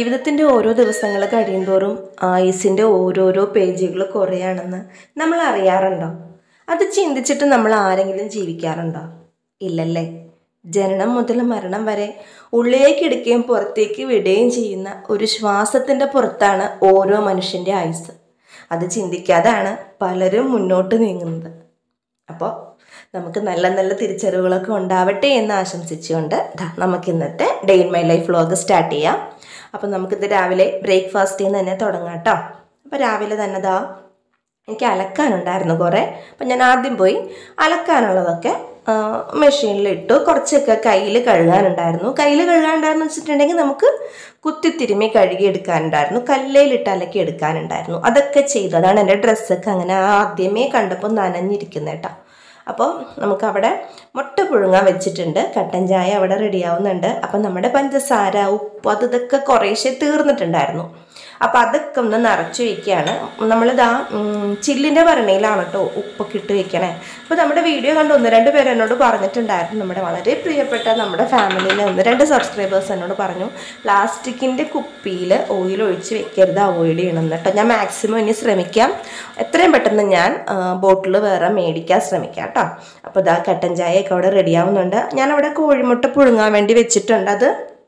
ജീവിതത്തിൻ്റെ ഓരോ ദിവസങ്ങൾ കഴിയുന്തോറും ആയുസിൻ്റെ ഓരോരോ പേജുകൾ കുറയാണെന്ന് നമ്മൾ അറിയാറുണ്ടോ അത് ചിന്തിച്ചിട്ട് നമ്മൾ ആരെങ്കിലും ജീവിക്കാറുണ്ടോ ഇല്ലല്ലേ ജനനം മുതൽ മരണം വരെ ഉള്ളിലേക്ക് എടുക്കുകയും പുറത്തേക്ക് വിടുകയും ചെയ്യുന്ന ഒരു ശ്വാസത്തിൻ്റെ പുറത്താണ് ഓരോ മനുഷ്യൻ്റെ ആയുസ് അത് ചിന്തിക്കാതാണ് പലരും മുന്നോട്ട് നീങ്ങുന്നത് അപ്പോൾ നമുക്ക് നല്ല നല്ല തിരിച്ചറിവുകളൊക്കെ ഉണ്ടാവട്ടെ എന്ന് ആശംസിച്ചുകൊണ്ട് ദാ നമുക്ക് ഇന്നത്തെ day in my life vlog start ചെയ്യാം അപ്പം നമുക്കിത് രാവിലെ ബ്രേക്ക്ഫാസ്റ്റിൽ നിന്ന് തന്നെ തുടങ്ങാം കേട്ടോ അപ്പോൾ രാവിലെ തന്നെ ദാ എനിക്ക് അലക്കാനുണ്ടായിരുന്നു കുറേ അപ്പം ഞാൻ ആദ്യം പോയി അലക്കാനുള്ളതൊക്കെ മെഷീനിലിട്ടു കുറച്ചൊക്കെ കയ്യിൽ കഴുകാനുണ്ടായിരുന്നു കയ്യിൽ കഴുകാനുണ്ടായിരുന്നു വെച്ചിട്ടുണ്ടെങ്കിൽ നമുക്ക് കുത്തിത്തിരുമ്മി കഴുകി എടുക്കാനുണ്ടായിരുന്നു കല്ലയിലിട്ട് അലക്കി എടുക്കാനുണ്ടായിരുന്നു അതൊക്കെ ചെയ്തു അതാണ് എൻ്റെ ഡ്രസ്സൊക്കെ അങ്ങനെ ആദ്യമേ കണ്ടപ്പോൾ നനഞ്ഞിരിക്കുന്നത് കേട്ടോ അപ്പോൾ നമുക്കവിടെ മുട്ട പുഴുങ്ങാൻ വെച്ചിട്ടുണ്ട് കട്ടൻ ചായ അവിടെ റെഡിയാവുന്നുണ്ട് അപ്പം നമ്മുടെ പഞ്ചസാര ഉപ്പ് അത് ഇതൊക്കെ കുറേശ്ശെ തീർന്നിട്ടുണ്ടായിരുന്നു അപ്പം അതൊക്കെ ഒന്ന് നിറച്ച് വയ്ക്കുകയാണ് നമ്മളിതാ ചില്ലിൻ്റെ ഭരണിയിലാണ് കേട്ടോ ഉപ്പൊക്കെ ഇട്ട് വെക്കണേ അപ്പോൾ നമ്മുടെ വീഡിയോ കണ്ട് ഒന്ന് രണ്ട് പേര് എന്നോട് പറഞ്ഞിട്ടുണ്ടായിരുന്നു നമ്മുടെ വളരെ പ്രിയപ്പെട്ട നമ്മുടെ ഫാമിലിയിലെ ഒന്ന് രണ്ട് സബ്സ്ക്രൈബേഴ്സ് എന്നോട് പറഞ്ഞു പ്ലാസ്റ്റിക്കിൻ്റെ കുപ്പിയിൽ ഓയിൽ ഒഴിച്ച് വെക്കരുത് അവോയ്ഡ് ചെയ്യണം കേട്ടോ ഞാൻ മാക്സിമം ഇനി ശ്രമിക്കാം എത്രയും പെട്ടെന്ന് ഞാൻ ബോട്ടിൽ വേറെ മേടിക്കാൻ ശ്രമിക്കാം കേട്ടോ അപ്പോൾ ഇതാ കട്ടൻ ചായയൊക്കെ അവിടെ റെഡിയാവുന്നുണ്ട് ഞാൻ അവിടെ കോഴിമുട്ട പുഴുങ്ങാൻ വേണ്ടി വെച്ചിട്ടുണ്ട് അത്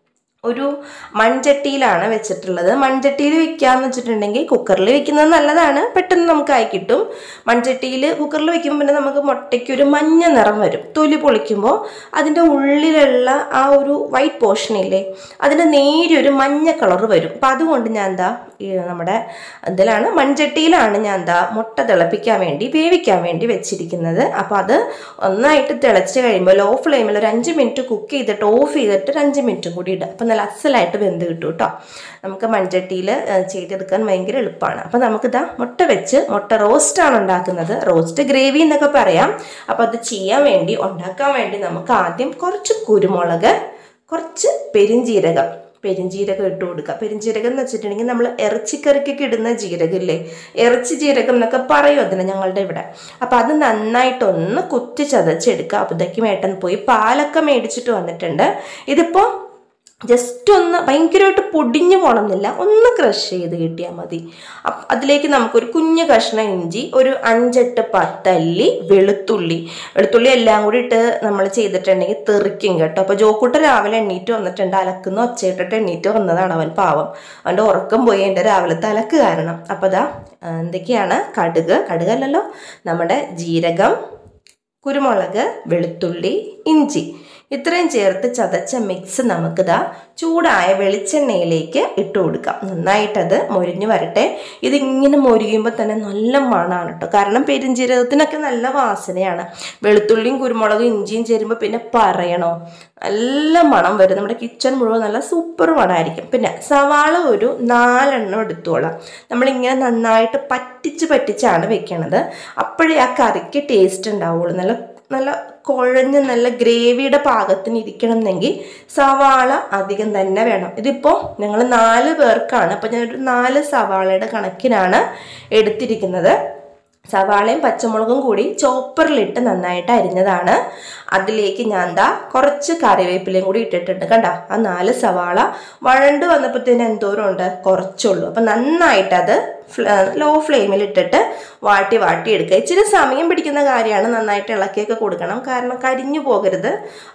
ഒരു മൺചട്ടിയിലാണ് വെച്ചിട്ടുള്ളത് മൺചട്ടിയിൽ വെക്കാന്ന് വെച്ചിട്ടുണ്ടെങ്കിൽ കുക്കറിൽ വെക്കുന്നത് നല്ലതാണ് പെട്ടെന്ന് നമുക്ക് ആയി കിട്ടും മൺചട്ടിയിൽ കുക്കറിൽ വെക്കുമ്പോൾ പിന്നെ നമുക്ക് മുട്ടയ്ക്ക് ഒരു മഞ്ഞ നിറം വരും തൊലി പൊളിക്കുമ്പോൾ അതിൻ്റെ ഉള്ളിലുള്ള ആ ഒരു വൈറ്റ് പോർഷൻ ഇല്ലേ അതിൻ്റെ നേരിയൊരു മഞ്ഞ കളർ വരും അപ്പം അതുകൊണ്ട് ഞാൻ എന്താ ഈ നമ്മുടെ ഇതിലാണ് മൺചട്ടിയിലാണ് ഞാൻ എന്താ മുട്ട തിളപ്പിക്കാൻ വേണ്ടി വേവിക്കാൻ വേണ്ടി വെച്ചിരിക്കുന്നത് അപ്പോൾ അത് ഒന്നായിട്ട് തിളച്ച് കഴിയുമ്പോൾ ലോ ഫ്ലെയിമിൽ ഒരു അഞ്ച് മിനിറ്റ് കുക്ക് ചെയ്തിട്ട് ഓഫ് ചെയ്തിട്ട് ഒരു അഞ്ച് മിനിറ്റും കൂടി ഇടുക അപ്പം നല്ല അസലായിട്ട് വെന്ത് കിട്ടും കേട്ടോ നമുക്ക് മൺചട്ടിയിൽ ചെയ്തെടുക്കാൻ ഭയങ്കര എളുപ്പമാണ് അപ്പം നമുക്കിതാ മുട്ട വെച്ച് മുട്ട റോസ്റ്റാണ് ഉണ്ടാക്കുന്നത് റോസ്റ്റ് ഗ്രേവി എന്നൊക്കെ പറയാം അപ്പോൾ അത് ചെയ്യാൻ വേണ്ടി ഉണ്ടാക്കാൻ വേണ്ടി നമുക്ക് ആദ്യം കുറച്ച് കുരുമുളക് കുറച്ച് പെരിഞ്ജീരകം പെരിഞ്ജീരകം ഇട്ട് കൊടുക്കുക പെരിഞ്ജീരകം എന്ന് വെച്ചിട്ടുണ്ടെങ്കിൽ നമ്മൾ ഇറച്ചിക്കറിക്കൊക്കെ ഇടുന്ന ജീരകം ഇല്ലേ ഇറച്ചി ജീരകം എന്നൊക്കെ പറയും അതിന് ഞങ്ങളുടെ ഇവിടെ അപ്പം അത് നന്നായിട്ടൊന്ന് കുത്തി ചതച്ചെടുക്കുക അപ്പോഴത്തേക്കും ഏട്ടൻ പോയി പാലൊക്കെ മേടിച്ചിട്ട് വന്നിട്ടുണ്ട് ഇതിപ്പോൾ ജസ്റ്റ് ഒന്ന് ഭയങ്കരമായിട്ട് പൊടിഞ്ഞു പോകണമെന്നില്ല ഒന്ന് ക്രഷ് ചെയ്ത് കിട്ടിയാൽ മതി അതിലേക്ക് നമുക്കൊരു കുഞ്ഞു കഷ്ണം ഇഞ്ചി ഒരു അഞ്ചെട്ട് പത്തല്ലി വെളുത്തുള്ളി വെളുത്തുള്ളി എല്ലാം കൂടി ഇട്ട് നമ്മൾ ചെയ്തിട്ടുണ്ടെങ്കിൽ തെറിക്കും കേട്ടോ അപ്പോൾ ജോക്കൂട്ട രാവിലെ എണ്ണീറ്റ് വന്നിട്ടുണ്ട് അലക്കുന്ന ഒച്ചയിട്ടിട്ട് എണ്ണീറ്റ് വന്നതാണ് അവൻ പാവം അവൻ്റെ ഉറക്കം പോയി എൻ്റെ രാവിലത്തെ അലക്ക് കാരണം അപ്പോൾ അതാ എന്തൊക്കെയാണ് കടുക് കടുകല്ലല്ലോ നമ്മുടെ ജീരകം കുരുമുളക് വെളുത്തുള്ളി ഇഞ്ചി ഇത്രയും ചേർത്ത് ചതച്ച മിക്സ് നമുക്കിതാ ചൂടായ വെളിച്ചെണ്ണയിലേക്ക് ഇട്ട് കൊടുക്കാം നന്നായിട്ടത് മൊരിഞ്ഞ് വരട്ടെ ഇതിങ്ങനെ മൊരിയുമ്പോൾ തന്നെ നല്ല മണമാണ് കേട്ടോ കാരണം പെരിഞ്ചീരകത്തിനൊക്കെ നല്ല വാസനയാണ് വെളുത്തുള്ളിയും കുരുമുളകും ഇഞ്ചിയും ചേരുമ്പോൾ പിന്നെ പറയണോ നല്ല മണം വരും നമ്മുടെ കിച്ചൺ മുഴുവൻ നല്ല സൂപ്പർ മണമായിരിക്കും പിന്നെ സവാള ഒരു നാലെണ്ണം എടുത്തോളാം നമ്മളിങ്ങനെ നന്നായിട്ട് പറ്റിച്ച് പറ്റിച്ചാണ് വെക്കണത് അപ്പോഴേ ആ കറിക്ക് ടേസ്റ്റ് ഉണ്ടാവുള്ളൂ നല്ല നല്ല കുഴഞ്ഞ് നല്ല ഗ്രേവിയുടെ പാകത്തിന് ഇരിക്കണം എന്നെങ്കിൽ സവാള അധികം തന്നെ വേണം ഇതിപ്പോൾ ഞങ്ങൾ നാല് പേർക്കാണ് അപ്പോൾ ഞാനൊരു നാല് സവാളയുടെ കണക്കിനാണ് എടുത്തിരിക്കുന്നത് സവാളയും പച്ചമുളകും കൂടി ചോപ്പറിലിട്ട് നന്നായിട്ട് അരിഞ്ഞതാണ് അതിലേക്ക് ഞാൻ എന്താ കുറച്ച് കറിവേപ്പിലയും കൂടി ഇട്ടിട്ടുണ്ട് കണ്ട ആ നാല് സവാള വഴണ്ട് വന്നപ്പോഴത്തേന് എന്തോരം ഉണ്ട് കുറച്ചുള്ളൂ അപ്പം നന്നായിട്ട് അത് ലോ ഫ്ലെയിമിൽ ഇട്ടിട്ട് വാട്ടി വാട്ടി എടുക്കുക ഇച്ചിരി സമയം പിടിക്കുന്ന കാര്യമാണ് നന്നായിട്ട് ഇളക്കിയൊക്കെ കൊടുക്കണം കാരണം കരിഞ്ഞു പോകരുത്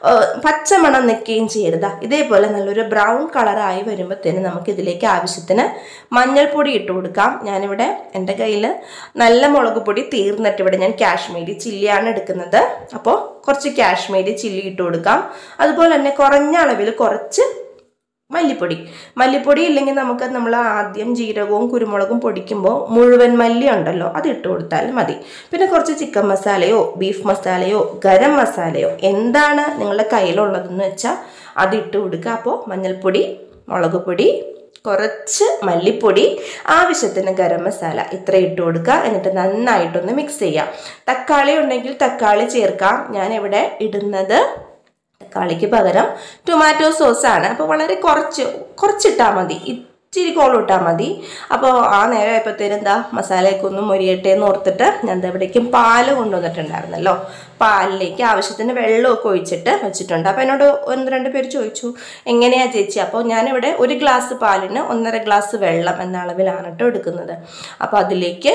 പച്ചമണം നിൽക്കുകയും ചെയ്യരുത് ഇതേപോലെ നല്ലൊരു ബ്രൗൺ കളറായി വരുമ്പോഴത്തേന് നമുക്ക് ഇതിലേക്ക് ആവശ്യത്തിന് മഞ്ഞൾപ്പൊടി ഇട്ട് കൊടുക്കാം ഞാനിവിടെ എൻ്റെ കയ്യിൽ നല്ല മുളക് പൊടി തീർന്നിട്ട് ഇവിടെ ഞാൻ കാശ്മീരി ചില്ലിയാണ് എടുക്കുന്നത് അപ്പോൾ കുറച്ച് കാശ്മീരി ചില്ലി ഇട്ട് കൊടുക്കാം അതുപോലെ തന്നെ കുറഞ്ഞ അളവിൽ കുറച്ച് മല്ലിപ്പൊടി മല്ലിപ്പൊടി ഇല്ലെങ്കിൽ നമുക്ക് നമ്മൾ ആദ്യം ജീരകവും കുരുമുളകും പൊടിക്കുമ്പോൾ മുഴുവൻ മല്ലി ഉണ്ടല്ലോ അത് ഇട്ട് കൊടുത്താൽ മതി പിന്നെ കുറച്ച് ചിക്കൻ മസാലയോ ബീഫ് മസാലയോ ഗരം മസാലയോ എന്താണ് നിങ്ങളുടെ കയ്യിലുള്ളതെന്ന് വെച്ചാൽ അത് ഇട്ട് കൊടുക്കുക അപ്പോൾ മഞ്ഞൾപ്പൊടി മുളക് പൊടി കുറച്ച് മല്ലിപ്പൊടി ആവശ്യത്തിന് ഗരം മസാല ഇത്ര ഇട്ട് കൊടുക്കുക എന്നിട്ട് നന്നായിട്ടൊന്ന് മിക്സ് ചെയ്യാം തക്കാളി ഉണ്ടെങ്കിൽ തക്കാളി ചേർക്കാം ഞാൻ ഇവിടെ ഇടുന്നത് തക്കാളിക്ക് പകരം ടൊമാറ്റോ സോസാണ് അപ്പോൾ വളരെ കുറച്ച് കുറച്ചിട്ടാൽ മതി ഇച്ചിരി കോളം ഇട്ടാൽ മതി അപ്പോൾ ആ നേരം ആയപ്പോഴത്തേനും എന്താ മസാലയൊക്കെ ഒന്ന് മൊരിയട്ടെ എന്ന് ഓർത്തിട്ട് ഞാൻ ദാ ഇവിടേക്കും പാല് കൊണ്ടുവന്നിട്ടുണ്ടായിരുന്നല്ലോ പാലിലേക്ക് ആവശ്യത്തിന് വെള്ളമൊക്കെ ഒഴിച്ചിട്ട് വെച്ചിട്ടുണ്ട് അപ്പോൾ എന്നോട് ഒന്ന് രണ്ട് പേര് ചോദിച്ചു എങ്ങനെയാ ചേച്ചി അപ്പോൾ ഞാനിവിടെ ഒരു ഗ്ലാസ് പാലിന് ഒന്നര ഗ്ലാസ് വെള്ളം എന്ന അളവിലാണ് കേട്ടോ എടുക്കുന്നത് അപ്പോൾ അതിലേക്ക്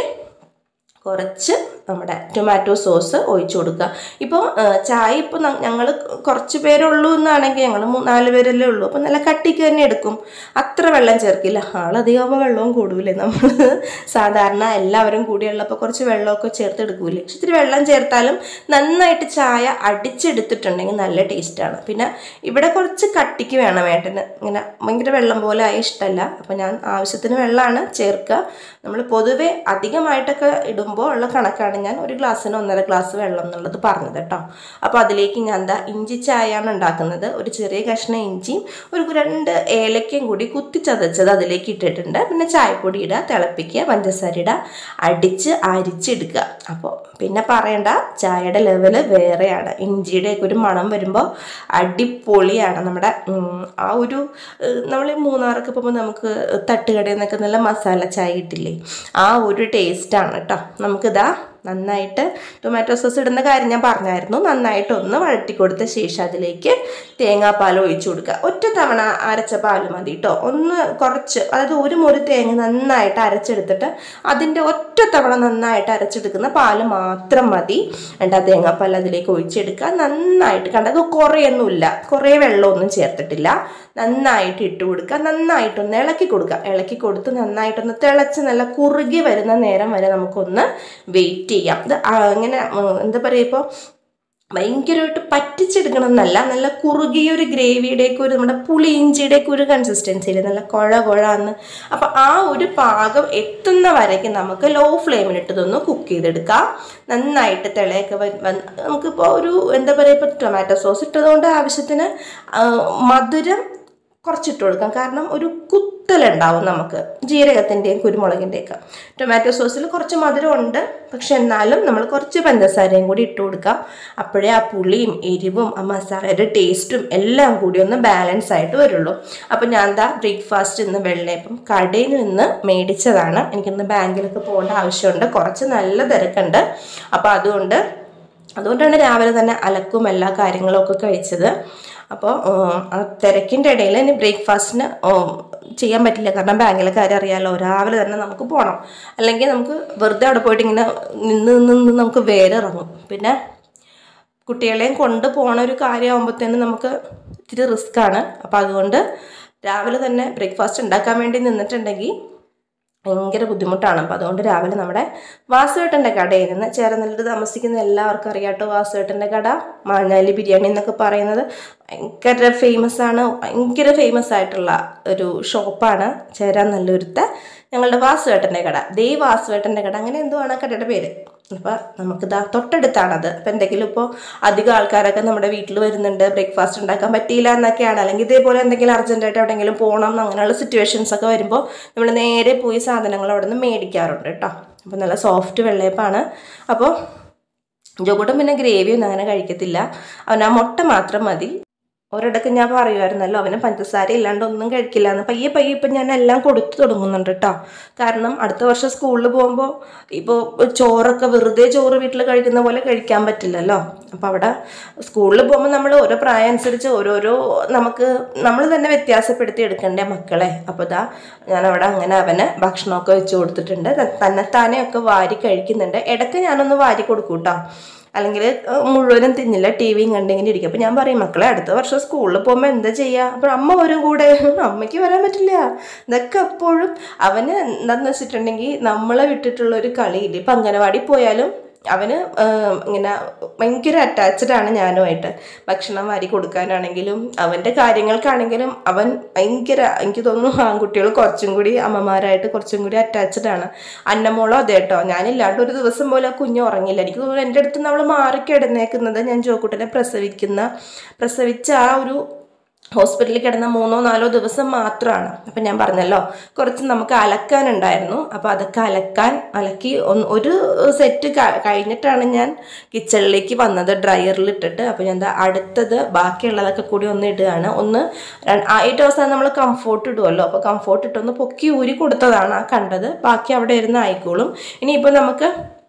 കുറച്ച് നമ്മുടെ ടൊമാറ്റോ സോസ് ഒഴിച്ചു കൊടുക്കുക ഇപ്പോൾ ചായ ഇപ്പോൾ ഞങ്ങൾ കുറച്ച് പേരുള്ളൂ എന്നാണെങ്കിൽ ഞങ്ങൾ നാല് പേരല്ലേ ഉള്ളൂ അപ്പോൾ നല്ല കട്ടിക്ക് തന്നെ എടുക്കും അത്ര വെള്ളം ചേർക്കില്ല ആളധികമാകുമ്പോൾ വെള്ളവും കൂടൂലേ നമ്മൾ സാധാരണ എല്ലാവരും കൂടിയുള്ളപ്പോൾ കുറച്ച് വെള്ളമൊക്കെ ചേർത്ത് എടുക്കൂലേ പക്ഷെ ഇത്തിരി വെള്ളം ചേർത്താലും നന്നായിട്ട് ചായ അടിച്ചെടുത്തിട്ടുണ്ടെങ്കിൽ നല്ല ടേസ്റ്റാണ് പിന്നെ ഇവിടെ കുറച്ച് കട്ടിക്ക് വേണം ഏട്ടന് ഇങ്ങനെ ഭയങ്കര വെള്ളം പോലെ ആയ ഇഷ്ടമല്ല അപ്പോൾ ഞാൻ ആവശ്യത്തിന് വെള്ളമാണ് ചേർക്കുക നമ്മൾ പൊതുവെ അധികമായിട്ടൊക്കെ ഇടുമ്പോൾ ഉള്ള കണക്കാണ് ഞാൻ ഒരു ഗ്ലാസ്സിന് ഒന്നര ഗ്ലാസ് വെള്ളം എന്നുള്ളത് പറഞ്ഞത് കേട്ടോ അപ്പോൾ അതിലേക്ക് ഞാൻ എന്താ ഇഞ്ചി ചായയാണ് ഉണ്ടാക്കുന്നത് ഒരു ചെറിയ കഷ്ണം ഇഞ്ചിയും ഒരു രണ്ട് ഏലക്കയും കൂടി കുത്തി ചതച്ചത് അതിലേക്ക് ഇട്ടിട്ടുണ്ട് പിന്നെ ചായപ്പൊടി ഇടുക തിളപ്പിക്കുക പഞ്ചസാര ഇടുക അടിച്ച് അരിച്ചെടുക്കുക അപ്പോൾ പിന്നെ പറയണ്ട ചായയുടെ ലെവല് വേറെയാണ് ഇഞ്ചിയുടെയൊക്കെ ഒരു മണം വരുമ്പോൾ അടിപൊളിയാണ് നമ്മുടെ ആ ഒരു നമ്മൾ മൂന്നാറൊക്കെ പോകുമ്പോൾ നമുക്ക് തട്ടുകടയിൽ നിന്നൊക്കെ നല്ല മസാല ചായ കിട്ടില്ലേ ആ ഒരു ടേസ്റ്റാണ് കേട്ടോ നമുക്കിതാ നന്നായിട്ട് ടൊമാറ്റോ സോസ് ഇടുന്ന കാര്യം ഞാൻ പറഞ്ഞായിരുന്നു നന്നായിട്ട് ഒന്ന് വഴറ്റി കൊടുത്ത ശേഷം അതിലേക്ക് തേങ്ങാപ്പാൽ ഒഴിച്ചു കൊടുക്കുക ഒറ്റ തവണ അരച്ച പാൽ മതി കേട്ടോ ഒന്ന് കുറച്ച് അതായത് ഒരു മുറി തേങ്ങ നന്നായിട്ട് അരച്ചെടുത്തിട്ട് അതിൻ്റെ ഒറ്റ തവണ നന്നായിട്ട് അരച്ചെടുക്കുന്ന പാല് മാത്രം മതി എന്നിട്ട് ആ തേങ്ങാപ്പാൽ അതിലേക്ക് ഒഴിച്ചെടുക്കുക നന്നായിട്ട് കണ്ടത് കുറേയൊന്നുമില്ല കുറേ വെള്ളമൊന്നും ചേർത്തിട്ടില്ല നന്നായിട്ട് ഇട്ട് കൊടുക്കുക നന്നായിട്ടൊന്ന് ഇളക്കി കൊടുക്കുക ഇളക്കി കൊടുത്ത് നന്നായിട്ടൊന്ന് തിളച്ച് നല്ല കുറുകി വരുന്ന നേരം വരെ നമുക്കൊന്ന് വെയിറ്റ് ചെയ്യാം ഇത് അങ്ങനെ എന്താ പറയുക ഇപ്പോൾ ഭയങ്കരമായിട്ട് പറ്റിച്ചെടുക്കണം എന്നല്ല നല്ല കുറുകിയ ഒരു ഗ്രേവിയുടെയൊക്കെ ഒരു നമ്മുടെ പുളി ഇഞ്ചിയുടെയൊക്കെ ഒരു കൺസിസ്റ്റൻസിയിൽ നല്ല കുഴ കുഴന്ന് അപ്പം ആ ഒരു പാകം എത്തുന്ന വരയ്ക്ക് നമുക്ക് ലോ ഫ്ലെയിമിലിട്ട് ഇതൊന്ന് കുക്ക് ചെയ്തെടുക്കാം നന്നായിട്ട് തിളയൊക്കെ വന്ന് നമുക്കിപ്പോൾ ഒരു എന്താ പറയുക ഇപ്പോൾ ടൊമാറ്റോ സോസ് ഇട്ടതുകൊണ്ട് ആവശ്യത്തിന് മധുരം കുറച്ചിട്ട് കൊടുക്കാം കാരണം ഒരു കുത്തലുണ്ടാവും നമുക്ക് ജീരകത്തിൻ്റെയും കുരുമുളകിൻ്റെയൊക്കെ ടൊമാറ്റോ സോസിൽ കുറച്ച് മധുരം ഉണ്ട് പക്ഷെ എന്നാലും നമ്മൾ കുറച്ച് പഞ്ചസാരയും കൂടി ഇട്ട് കൊടുക്കാം അപ്പോഴേ ആ പുളിയും എരിവും ആ മസാലയുടെ ടേസ്റ്റും എല്ലാം കൂടി ഒന്ന് ബാലൻസ് ആയിട്ട് വരുള്ളൂ അപ്പോൾ ഞാൻ എന്താ ബ്രേക്ക്ഫാസ്റ്റ് ഇന്ന് വെള്ളയപ്പം കടയിൽ നിന്ന് മേടിച്ചതാണ് എനിക്കിന്ന് ബാങ്കിലൊക്കെ പോകേണ്ട ആവശ്യമുണ്ട് കുറച്ച് നല്ല തിരക്കുണ്ട് അപ്പോൾ അതുകൊണ്ട് അതുകൊണ്ടാണ് രാവിലെ തന്നെ അലക്കും എല്ലാ കാര്യങ്ങളും ഒക്കെ കഴിച്ചത് അപ്പോൾ ആ തിരക്കിൻ്റെ ഇടയിൽ ഇനി ബ്രേക്ക്ഫാസ്റ്റിന് ചെയ്യാൻ പറ്റില്ല കാരണം ബാങ്കിലെ കാര്യം അറിയാമല്ലോ രാവിലെ തന്നെ നമുക്ക് പോകണം അല്ലെങ്കിൽ നമുക്ക് വെറുതെ അവിടെ പോയിട്ട് ഇങ്ങനെ നിന്ന് നിന്ന് നിന്ന് നമുക്ക് വേറെ ഇറങ്ങും പിന്നെ കുട്ടികളെയും കൊണ്ട് പോണ ഒരു കാര്യമാകുമ്പോഴത്തേനും നമുക്ക് ഇത്തിരി റിസ്ക്കാണ് അപ്പോൾ അതുകൊണ്ട് രാവിലെ തന്നെ ബ്രേക്ക്ഫാസ്റ്റ് ഉണ്ടാക്കാൻ വേണ്ടി നിന്നിട്ടുണ്ടെങ്കിൽ ഭയങ്കര ബുദ്ധിമുട്ടാണ് അപ്പോൾ അതുകൊണ്ട് രാവിലെ നമ്മുടെ വാസുവേട്ടൻ്റെ കടയിൽ നിന്ന് ചേരനല്ലൂർ താമസിക്കുന്ന എല്ലാവർക്കും അറിയാട്ടോ വാസുവേട്ടൻ്റെ കട മാഞ്ഞാലി ബിരിയാണി എന്നൊക്കെ പറയുന്നത് ഭയങ്കര ഫേമസ് ആണ് ഭയങ്കര ഫേമസ് ആയിട്ടുള്ള ഒരു ഷോപ്പാണ് ചേരാനല്ലൂരത്തെ ഞങ്ങളുടെ വാസുവേട്ടൻ്റെ കട ദേ വാസുവേട്ടൻ്റെ കട അങ്ങനെ എന്തോ ആണ് കടയുടെ പേര് അപ്പോൾ നമുക്കിതാ തൊട്ടടുത്താണത് അപ്പോൾ എന്തെങ്കിലും ഇപ്പോൾ അധികം ആൾക്കാരൊക്കെ നമ്മുടെ വീട്ടിൽ വരുന്നുണ്ട് ബ്രേക്ക്ഫാസ്റ്റ് ഉണ്ടാക്കാൻ പറ്റിയില്ല എന്നൊക്കെയാണ് അല്ലെങ്കിൽ ഇതേപോലെ എന്തെങ്കിലും അർജൻറ്റായിട്ട് എവിടെയെങ്കിലും പോകണം അങ്ങനെയുള്ള സിറ്റുവേഷൻസ് ഒക്കെ വരുമ്പോൾ നമ്മൾ നേരെ പോയി സാധനങ്ങൾ അവിടെ നിന്ന് മേടിക്കാറുണ്ട് കേട്ടോ അപ്പോൾ നല്ല സോഫ്റ്റ് വെള്ളയപ്പാണ് അപ്പോൾ ജോക്കൂട്ടൻ പിന്നെ ഗ്രേവി ഒന്നും അങ്ങനെ കഴിക്കത്തില്ല അവൻ ആ മുട്ട മാത്രം മതി ഒരിടക്ക് ഞാൻ പറയുമായിരുന്നല്ലോ അവന് പഞ്ചസാര ഇല്ലാണ്ട് ഒന്നും കഴിക്കില്ല എന്ന് പയ്യെ പയ്യെ ഇപ്പം ഞാൻ എല്ലാം കൊടുത്തു തുടങ്ങുന്നുണ്ട് കേട്ടോ കാരണം അടുത്ത വർഷം സ്കൂളിൽ പോകുമ്പോൾ ഇപ്പോൾ ചോറൊക്കെ വെറുതെ ചോറ് വീട്ടിൽ കഴിക്കുന്ന പോലെ കഴിക്കാൻ പറ്റില്ലല്ലോ അപ്പോൾ അവിടെ സ്കൂളിൽ പോകുമ്പോൾ നമ്മൾ ഓരോ പ്രായം അനുസരിച്ച് ഓരോരോ നമുക്ക് നമ്മൾ തന്നെ വ്യത്യാസപ്പെടുത്തി എടുക്കണ്ടേ മക്കളെ അപ്പോൾ ഇതാ ഞാനവിടെ അങ്ങനെ അവന് ഭക്ഷണമൊക്കെ വെച്ച് കൊടുത്തിട്ടുണ്ട് തന്നെത്താനെ ഒക്കെ വാരി കഴിക്കുന്നുണ്ട് ഇടയ്ക്ക് ഞാനൊന്ന് വാരി കൊടുക്കും കേട്ടോ അല്ലെങ്കിൽ മുഴുവനും തിന്നില്ല ടി വിയും കണ്ടിങ്ങനെ ഇരിക്കും അപ്പോൾ ഞാൻ പറയും മക്കളെ അടുത്ത വർഷം സ്കൂളിൽ പോകുമ്പോൾ എന്താ ചെയ്യുക അപ്പോൾ അമ്മ വരും കൂടെ അമ്മയ്ക്ക് വരാൻ പറ്റില്ല ഇതൊക്കെ എപ്പോഴും അവന് എന്താണെന്ന് വെച്ചിട്ടുണ്ടെങ്കിൽ നമ്മളെ വിട്ടിട്ടുള്ള ഒരു കളിയില്ല ഇപ്പം അംഗനവാടി പോയാലും അവന് ഇങ്ങനെ ഭയങ്കര അറ്റാച്ച്ഡ് ആണ് ഞാനുമായിട്ട് ഭക്ഷണം വാരി കൊടുക്കാനാണെങ്കിലും അവൻ്റെ കാര്യങ്ങൾക്കാണെങ്കിലും അവൻ ഭയങ്കര എനിക്ക് തോന്നുന്നു ആൺകുട്ടികൾ കുറച്ചും കൂടി അമ്മമാരായിട്ട് കുറച്ചും കൂടി അറ്റാച്ച്ഡ് ആണ് അന്നമോളോ അതെ കേട്ടോ ഞാനില്ലാണ്ട് ഒരു ദിവസം പോലെ ആ കുഞ്ഞ് ഉറങ്ങില്ല എനിക്ക് തോന്നുന്നു എൻ്റെ അടുത്ത് നമ്മൾ മാറിക്കിടന്നേക്കുന്നത് ഞാൻ ജോക്കുട്ടനെ പ്രസവിക്കുന്ന പ്രസവിച്ച ആ ഒരു ഹോസ്പിറ്റലിൽ കിടന്ന മൂന്നോ നാലോ ദിവസം മാത്രമാണ് അപ്പം ഞാൻ പറഞ്ഞല്ലോ കുറച്ച് നമുക്ക് അലക്കാനുണ്ടായിരുന്നു അപ്പോൾ അതൊക്കെ അലക്കാൻ അലക്കി ഒന്ന് ഒരു സെറ്റ് കഴിഞ്ഞിട്ടാണ് ഞാൻ കിച്ചണിലേക്ക് വന്നത് ഡ്രയറിൽ ഇട്ടിട്ട് അപ്പോൾ ഞാൻ ദാ അടുത്തത് ബാക്കിയുള്ളതൊക്കെ കൂടി ഒന്ന് ഇടുകയാണ് ഒന്ന് ര- ആ ഏറ്റവും അവസാനം നമ്മൾ കംഫോർട്ട് ഇടുമല്ലോ അപ്പോൾ കംഫോർട്ട് ഇട്ടൊന്ന് പൊക്കി ഊരി കൊടുത്തതാണ് ആ കണ്ടത് ബാക്കി അവിടെ ഇരുന്ന് ആയിക്കോളും ഇനിയിപ്പോൾ നമുക്ക്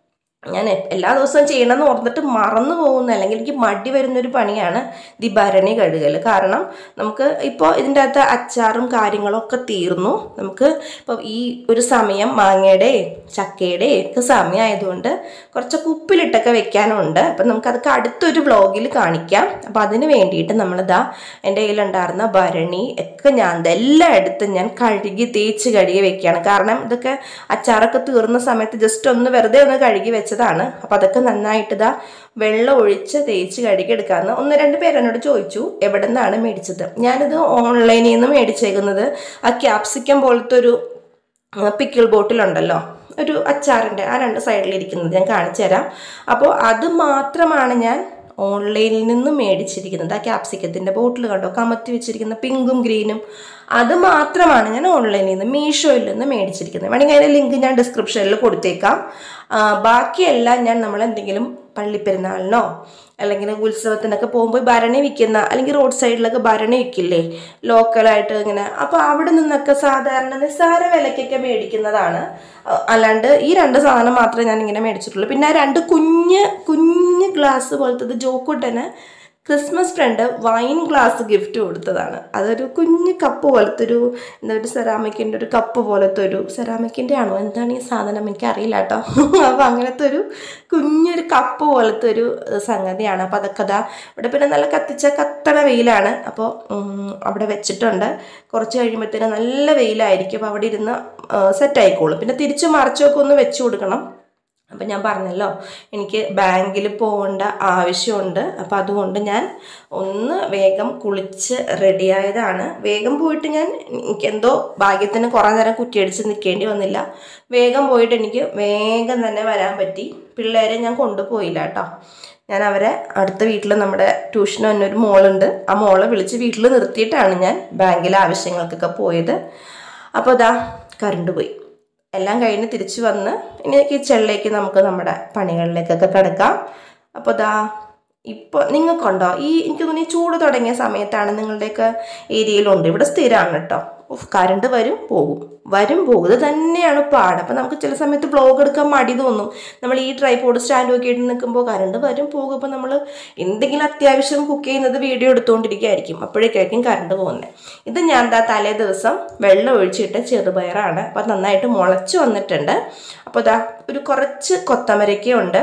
ഞാൻ എ- എല്ലാ ദിവസവും ചെയ്യണമെന്ന് ഓർത്തിട്ട് മറന്നു പോകുന്ന അല്ലെങ്കിൽ എനിക്ക് മടി വരുന്നൊരു പണിയാണ് ദി ഭരണി കഴുകൽ കാരണം നമുക്ക് ഇപ്പോൾ ഇതിൻ്റെ അകത്ത് അച്ചാറും കാര്യങ്ങളും ഒക്കെ തീർന്നു നമുക്ക് ഇപ്പോൾ ഈ ഒരു സമയം മാങ്ങയുടെ ചക്കയുടെ ഒക്കെ സമയമായതുകൊണ്ട് കുറച്ചൊക്കെ ഉപ്പിലിട്ടൊക്കെ വെക്കാനുണ്ട് അപ്പം നമുക്ക് അതൊക്കെ അടുത്തൊരു വ്ളോഗിൽ കാണിക്കാം അപ്പം അതിന് വേണ്ടിയിട്ട് നമ്മളിതാ എൻ്റെ കയ്യിലുണ്ടായിരുന്ന ഭരണി ഒക്കെ ഞാൻ ദാ എല്ലായിടത്തും ഞാൻ കഴുകി തേച്ച് കഴുകി വെക്കുകയാണ് കാരണം ഇതൊക്കെ അച്ചാറൊക്കെ തീർന്ന സമയത്ത് ജസ്റ്റ് ഒന്ന് വെറുതെ ഒന്ന് കഴുകി വെച്ചതാണ് അപ്പോൾ അതൊക്കെ നന്നായിട്ട് ഇതാ വെള്ളം ഒഴിച്ച് തേച്ച് കഴുകി എടുക്കാമെന്ന് ഒന്ന് രണ്ട് പേര് എന്നോട് ചോദിച്ചു എവിടെ നിന്നാണ് മേടിച്ചത് ഞാനിത് ഓൺലൈനിൽ നിന്ന് മേടിച്ചേക്കുന്നത് ആ ക്യാപ്സിക്കം പോലത്തെ ഒരു പിക്കിൾ ബോട്ടിലുണ്ടല്ലോ ഒരു അച്ചാറിൻ്റെ ആ രണ്ട് സൈഡിലിരിക്കുന്നത് ഞാൻ കാണിച്ചു തരാം അപ്പോൾ അത് മാത്രമാണ് ഞാൻ ഓൺലൈനിൽ നിന്ന് മേടിച്ചിരിക്കുന്നത് ആ ക്യാപ്സിക്കത്തിൻ്റെ ബോട്ടിൽ കണ്ടോ കമത്തി വെച്ചിരിക്കുന്ന പിങ്കും ഗ്രീനും അത് മാത്രമാണ് ഞാൻ ഓൺലൈനിൽ നിന്ന് മീഷോയിൽ നിന്ന് മേടിച്ചിരിക്കുന്നത് വേണമെങ്കിൽ അതിൻ്റെ ലിങ്ക് ഞാൻ ഡിസ്ക്രിപ്ഷനിൽ കൊടുത്തേക്കാം ആ, ബാക്കിയെല്ലാം ഞാൻ നമ്മൾ എന്തെങ്കിലും പള്ളിപ്പെരുന്നാളിനോ അല്ലെങ്കിൽ ഉത്സവത്തിനൊക്കെ പോകുമ്പോൾ ഭരണി വിൽക്കുന്ന അല്ലെങ്കിൽ റോഡ് സൈഡിലൊക്കെ ഭരണി വിൽക്കില്ലേ ലോക്കലായിട്ട് ഇങ്ങനെ അപ്പോൾ അവിടെ നിന്നൊക്കെ സാധാരണ നിസ്സാര വിലയ്ക്കൊക്കെ മേടിക്കുന്നതാണ് അഹ് അല്ലാണ്ട് ഈ രണ്ട് സാധനം മാത്രമേ ഞാൻ ഇങ്ങനെ മേടിച്ചിട്ടുള്ളൂ പിന്നെ ആ രണ്ട് കുഞ്ഞ് കുഞ്ഞ് ഗ്ലാസ് പോലത്തത് ജോക്കുട്ടന് Christmas friend wine glass gift കൊടുത്തതാണ് അതൊരു കുഞ്ഞ് കപ്പ് പോലത്തെ ഒരു എന്താ ഒരു സെറാമിക്കിൻ്റെ ഒരു കപ്പ് പോലത്തെ ഒരു സെറാമിക്കിൻ്റെ ആണോ എന്താണ് ഈ സാധനം എനിക്ക് അറിയില്ല കേട്ടോ അപ്പോൾ അങ്ങനത്തെ ഒരു കുഞ്ഞൊരു കപ്പ് പോലത്തെ ഒരു ഏഹ്, സംഗതിയാണ് അപ്പോൾ അതൊക്കെ അതാ ഇവിടെ പിന്നെ നല്ല കത്തിച്ച കത്തണ വെയിലാണ് അപ്പോൾ ഉം, അവിടെ വെച്ചിട്ടുണ്ട് കുറച്ച് കഴിയുമ്പോഴത്തേനും നല്ല വെയിലായിരിക്കും അപ്പോൾ അവിടെ ഇരുന്ന് സെറ്റ് ആയിക്കോളും പിന്നെ തിരിച്ച് മറിച്ചൊക്കെ ഒന്ന് വെച്ച് കൊടുക്കണം അപ്പം ഞാൻ പറഞ്ഞല്ലോ എനിക്ക് ബാങ്കിൽ പോകേണ്ട ആവശ്യമുണ്ട് അപ്പം അതുകൊണ്ട് ഞാൻ ഒന്ന് വേഗം കുളിച്ച് റെഡിയായതാണ് വേഗം പോയിട്ട് ഞാൻ എനിക്ക് എന്തോ ഭാഗ്യത്തിന് കുറേ നേരം കുറ്റിയടിച്ച് നിൽക്കേണ്ടി വന്നില്ല വേഗം പോയിട്ട് എനിക്ക് വേഗം തന്നെ വരാൻ പറ്റി പിള്ളേരെ ഞാൻ കൊണ്ടുപോയില്ല കേട്ടോ ഞാൻ അവരെ അടുത്ത വീട്ടിൽ നമ്മുടെ ട്യൂഷന് തന്നെ ഒരു മോളുണ്ട് ആ മോളെ വിളിച്ച് വീട്ടിൽ നിർത്തിയിട്ടാണ് ഞാൻ ബാങ്കിലെ ആവശ്യങ്ങൾക്കൊക്കെ പോയത് അപ്പോൾ അതാ കറണ്ട് പോയി എല്ലാം കഴിഞ്ഞ് തിരിച്ചു വന്ന് ഇനി കിച്ചണിലേക്ക് നമുക്ക് നമ്മുടെ പണികളിലേക്കൊക്കെ കിടക്കാം അപ്പോൾ ദാ ഇപ്പോൾ നിങ്ങൾക്കുണ്ടോ ഈ എനിക്ക് തോന്നുന്നു ഈ ചൂട് തുടങ്ങിയ സമയത്താണ് നിങ്ങളുടെയൊക്കെ ഏരിയയിലുണ്ട് ഇവിടെ സ്ഥിരമാണ് കേട്ടോ ഉഫ്, കറണ്ട് വരും പോകും വരും പോകും ഇത് തന്നെയാണ് പാട് അപ്പോൾ നമുക്ക് ചില സമയത്ത് ബ്ലോഗ് എടുക്കാൻ മടി തോന്നും നമ്മൾ ഈ ട്രൈപോഡ് സ്റ്റാൻഡ് ഒക്കെ ഇട്ട് നിൽക്കുമ്പോൾ കറണ്ട് വരും പോകും അപ്പോൾ നമ്മൾ എന്തെങ്കിലും അത്യാവശ്യം കുക്ക് ചെയ്യുന്നത് വീഡിയോ എടുത്തുകൊണ്ടിരിക്കുകയായിരിക്കും അപ്പോഴേക്കായിരിക്കും കറണ്ട് പോകുന്നത് ഇത് ഞാൻ എന്താ തലേ ദിവസം വെള്ളം ഒഴിച്ചിട്ട് ചെറുപയറാണ് അപ്പോൾ നന്നായിട്ട് മുളച്ച് വന്നിട്ടുണ്ട് അപ്പോൾ ഇതാ ഒരു കുറച്ച് കൊത്തമരക്കയുണ്ട്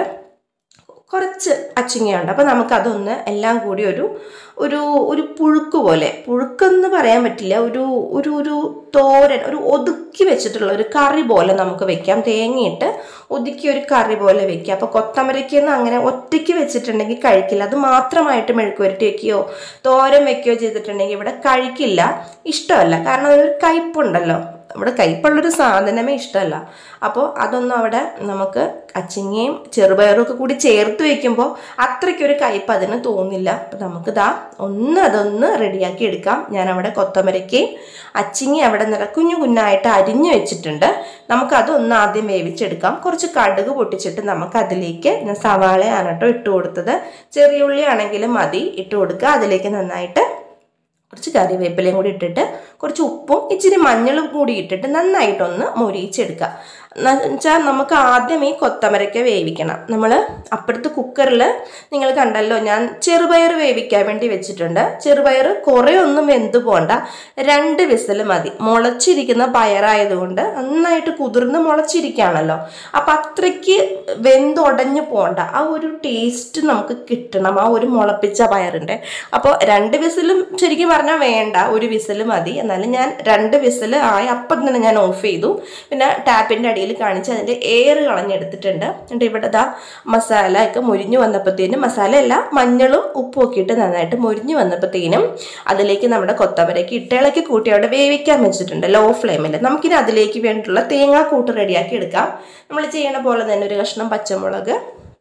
കുറച്ച് അച്ചിങ്ങയുണ്ട് അപ്പോൾ നമുക്കതൊന്ന് എല്ലാം കൂടി ഒരു ഒരു ഒരു പുഴുക്ക് പോലെ പുഴുക്കെന്ന് പറയാൻ പറ്റില്ല ഒരു ഒരു ഒരു തോരൻ ഒരു ഒതുക്കി വെച്ചിട്ടുള്ള ഒരു കറി പോലെ നമുക്ക് വെക്കാം തേങ്ങയിട്ട് ഒതുക്കി ഒരു കറി പോലെ വെക്കാം അപ്പോൾ കൊത്തമരക്കൊന്നും അങ്ങനെ ഒറ്റയ്ക്ക് വെച്ചിട്ടുണ്ടെങ്കിൽ കഴിക്കില്ല അത് മാത്രമായിട്ട് മെഴുക്കുവരട്ടി വെക്കുകയോ തോരൻ വെക്കുകയോ ചെയ്തിട്ടുണ്ടെങ്കിൽ ഇവിടെ കഴിക്കില്ല ഇഷ്ടമല്ല കാരണം അതിനൊരു കയ്പുണ്ടല്ലോ ഇവിടെ കയ്പുള്ളൊരു സാധനമേ ഇഷ്ടമല്ല അപ്പോൾ അതൊന്നും അവിടെ നമുക്ക് അച്ചിങ്ങയും ചെറുപയറും ഒക്കെ കൂടി ചേർത്ത് വെക്കുമ്പോൾ അത്രയ്ക്കൊരു കയ്പ് അതിന് തോന്നില്ല അപ്പോൾ നമുക്കിതാ ഒന്ന് അതൊന്ന് റെഡിയാക്കി എടുക്കാം ഞാൻ അവിടെ കൊത്തമരയ്ക്കയും അച്ചിങ്ങി അവിടെ നിറ കുഞ്ഞു കുഞ്ഞായിട്ട് അരിഞ്ഞു വെച്ചിട്ടുണ്ട് നമുക്കതൊന്ന് ആദ്യം വേവിച്ചെടുക്കാം കുറച്ച് കടുക് പൊട്ടിച്ചിട്ട് നമുക്ക് അതിലേക്ക് ഞാൻ സവാളയാണ് കേട്ടോ ഇട്ട് കൊടുത്തത് ചെറിയ ഉള്ളി ആണെങ്കിലും മതി ഇട്ട് കൊടുക്കുക അതിലേക്ക് നന്നായിട്ട് കുറച്ച് കറിവേപ്പിലയും കൂടി ഇട്ടിട്ട് കുറച്ച് ഉപ്പും ഇച്ചിരി മഞ്ഞളും കൂടി ഇട്ടിട്ട് നന്നായിട്ടൊന്ന് മൊരിയിച്ചെടുക്കുക എന്നുവെച്ചാൽ നമുക്ക് ആദ്യം ഈ കൊത്തമരക്ക വേവിക്കണം നമ്മൾ അപ്പുറത്ത് കുക്കറിൽ നിങ്ങൾ കണ്ടല്ലോ ഞാൻ ചെറുപയർ വേവിക്കാൻ വേണ്ടി വെച്ചിട്ടുണ്ട് ചെറുപയർ കുറേ ഒന്നും വെന്ത് പോണ്ട രണ്ട് വിസിൽ മതി മുളച്ചിരിക്കുന്ന പയറായതുകൊണ്ട് നന്നായിട്ട് കുതിർന്ന് മുളച്ചിരിക്കുകയാണല്ലോ അപ്പം അത്രയ്ക്ക് വെന്തുടഞ്ഞു പോണ്ട ആ ഒരു ടേസ്റ്റ് നമുക്ക് കിട്ടണം ആ ഒരു മുളപ്പിച്ച പയറിൻ്റെ അപ്പോൾ രണ്ട് വിസിലും ശരിക്കും പറഞ്ഞാൽ വേണ്ട ഒരു വിസിൽ മതി എന്നാലും ഞാൻ രണ്ട് വിസിൽ ആയി അപ്പം തന്നെ ഞാൻ ഓഫ് ചെയ്തു പിന്നെ ടാപ്പിൻ്റെ അടിയിൽ കാണിച്ച് അതിൻ്റെ എയർ കളഞ്ഞെടുത്തിട്ടുണ്ട് എന്നിട്ട് ഇവിടെ ദാ മസാല ഒക്കെ മുരിഞ്ഞു വന്നപ്പോഴത്തേനും മസാല അല്ല മഞ്ഞളും ഉപ്പും ഒക്കെ ഇട്ട് നന്നായിട്ട് മുരിഞ്ഞു വന്നപ്പോഴത്തേനും അതിലേക്ക് നമ്മുടെ കൊത്തവരയ്ക്ക് ഇട്ട് ഇളക്കി കൂട്ടി അവിടെ വേവിക്കാൻ വെച്ചിട്ടുണ്ട് ലോ ഫ്ലെയിമിൽ നമുക്കിനി അതിലേക്ക് വേണ്ടിയിട്ടുള്ള തേങ്ങാക്കൂട്ട് റെഡിയാക്കി എടുക്കാം നമ്മൾ ചെയ്യണ പോലെ തന്നെ ഒരു കഷ്ണം പച്ചമുളക്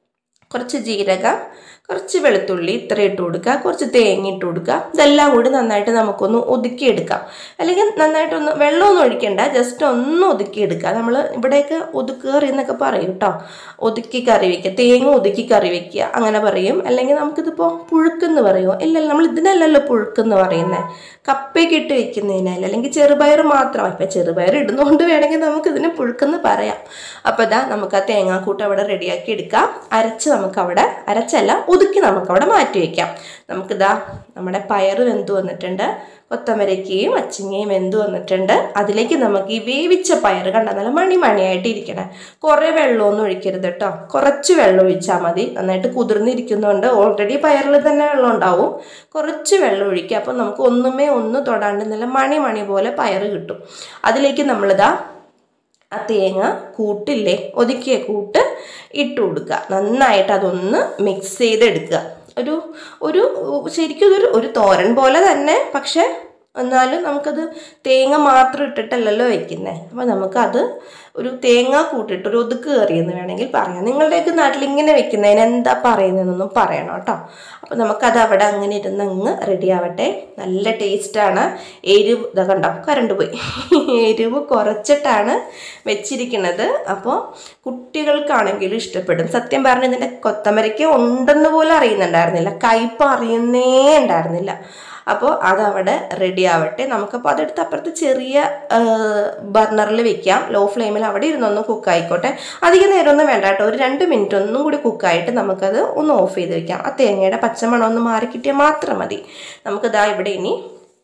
കുറച്ച് ജീരകം കുറച്ച് വെളുത്തുള്ളി ഇത്ര ഇട്ട് കൊടുക്കുക കുറച്ച് തേങ്ങ ഇട്ട് കൊടുക്കുക ഇതെല്ലാം കൂടി നന്നായിട്ട് നമുക്കൊന്ന് ഒതുക്കിയെടുക്കാം അല്ലെങ്കിൽ നന്നായിട്ടൊന്ന് വെള്ളമൊന്നും ഒഴിക്കണ്ട ജസ്റ്റ് ഒന്ന് ഒതുക്കിയെടുക്കുക നമ്മൾ ഇവിടെയൊക്കെ ഒതുക്കേറി എന്നൊക്കെ പറയും കേട്ടോ ഒതുക്കി കറി വയ്ക്കുക തേങ്ങ ഒതുക്കി കറി വയ്ക്കുക അങ്ങനെ പറയും അല്ലെങ്കിൽ നമുക്കിതിപ്പോൾ പുഴുക്കെന്ന് പറയുമോ ഇല്ലല്ലോ നമ്മൾ ഇതിനല്ലല്ലോ പുഴുക്കെന്ന് പറയുന്നത് കപ്പയൊക്കെ ഇട്ട് വെക്കുന്നതിനല്ല അല്ലെങ്കിൽ ചെറുപയർ മാത്രം ഇപ്പം ചെറുപയർ ഇടുന്നതുകൊണ്ട് വേണമെങ്കിൽ നമുക്ക് ഇതിന് പുഴുക്കെന്ന് പറയാം അപ്പോൾ ഇതാ നമുക്ക് ആ തേങ്ങാക്കൂട്ട് അവിടെ റെഡിയാക്കി എടുക്കാം അരച്ച് നമുക്ക് അവിടെ അരച്ചല്ല ഒതുക്കി നമുക്ക് അവിടെ മാറ്റി വയ്ക്കാം നമുക്കിതാ നമ്മുടെ പയർ വെന്ത് വന്നിട്ടുണ്ട് കൊത്തമരക്കയും അച്ചിങ്ങയും വെന്ത് വന്നിട്ടുണ്ട് അതിലേക്ക് നമുക്ക് ഈ വേവിച്ച പയർ കണ്ട നല്ല മണി മണിയായിട്ട് ഇരിക്കണേ കുറേ വെള്ളമൊന്നും ഒഴിക്കരുത് കേട്ടോ കുറച്ച് വെള്ളം ഒഴിച്ചാൽ മതി നന്നായിട്ട് കുതിർന്നിരിക്കുന്നതുകൊണ്ട് ഓൾറെഡി പയറിൽ തന്നെ വെള്ളം ഉണ്ടാവും കുറച്ച് വെള്ളം ഒഴിക്കുക അപ്പോൾ നമുക്ക് ഒന്നുമേ ഒന്ന് തൊടാണ്ട് നല്ല മണി മണി പോലെ പയർ കിട്ടും അതിലേക്ക് നമ്മളിതാ ആ തേങ്ങ കൂട്ടില്ലേ ഒതുക്കിയ കൂട്ട് ഇട്ട് കൊടുക്കുക നന്നായിട്ട് അതൊന്ന് മിക്സ് ചെയ്തെടുക്കുക ഒരു ഒരു ശരിക്കും ഇതൊരു ഒരു തോരൻ പോലെ തന്നെ പക്ഷെ എന്നാലും നമുക്കത് തേങ്ങ മാത്രം ഇട്ടിട്ടല്ലല്ലോ വെക്കുന്നത് അപ്പോൾ നമുക്കത് ഒരു തേങ്ങ കൂട്ടിട്ട് ഒരു ഒതുക്ക് കയറിയെന്ന് വേണമെങ്കിൽ പറയാം നിങ്ങളുടെയൊക്കെ നാട്ടിൽ ഇങ്ങനെ വെക്കുന്നതിന് എന്താ പറയുന്നതെന്നൊന്നും പറയണം കേട്ടോ അപ്പോൾ നമുക്കത് അവിടെ അങ്ങനെ ഇരുന്ന് അങ്ങ് റെഡി ആവട്ടെ നല്ല ടേസ്റ്റാണ് എരിവ് ഇതാ കണ്ടോ കറണ്ട് പോയി എരിവ് കുറച്ചിട്ടാണ് വെച്ചിരിക്കുന്നത് അപ്പോൾ കുട്ടികൾക്കാണെങ്കിലും ഇഷ്ടപ്പെടും സത്യം പറഞ്ഞ ഇതിൻ്റെ കൊത്തമരയ്ക്ക് ഉണ്ടെന്ന് പോലും അറിയുന്നുണ്ടായിരുന്നില്ല കയ്പ് അറിയുന്നേ ഉണ്ടായിരുന്നില്ല അപ്പോൾ അതവിടെ റെഡി ആവട്ടെ നമുക്കപ്പോൾ അതെടുത്ത് അപ്പുറത്ത് ചെറിയ ബർണറിൽ വെക്കാം ലോ ഫ്ലെയിമിൽ അവിടെ ഇരുന്നൊന്ന് കുക്കായിക്കോട്ടെ അധികം നേരമൊന്നും വേണ്ട കേട്ടോ ഒരു രണ്ട് മിനിറ്റ് ഒന്നും കൂടി കുക്കായിട്ട് നമുക്കത് ഒന്ന് ഓഫ് ചെയ്ത് വെക്കാം ആ തേങ്ങയുടെ പച്ചമണം ഒന്ന് മാറി കിട്ടിയാൽ മാത്രം മതി നമുക്കിതാ ഇവിടെ ഇനി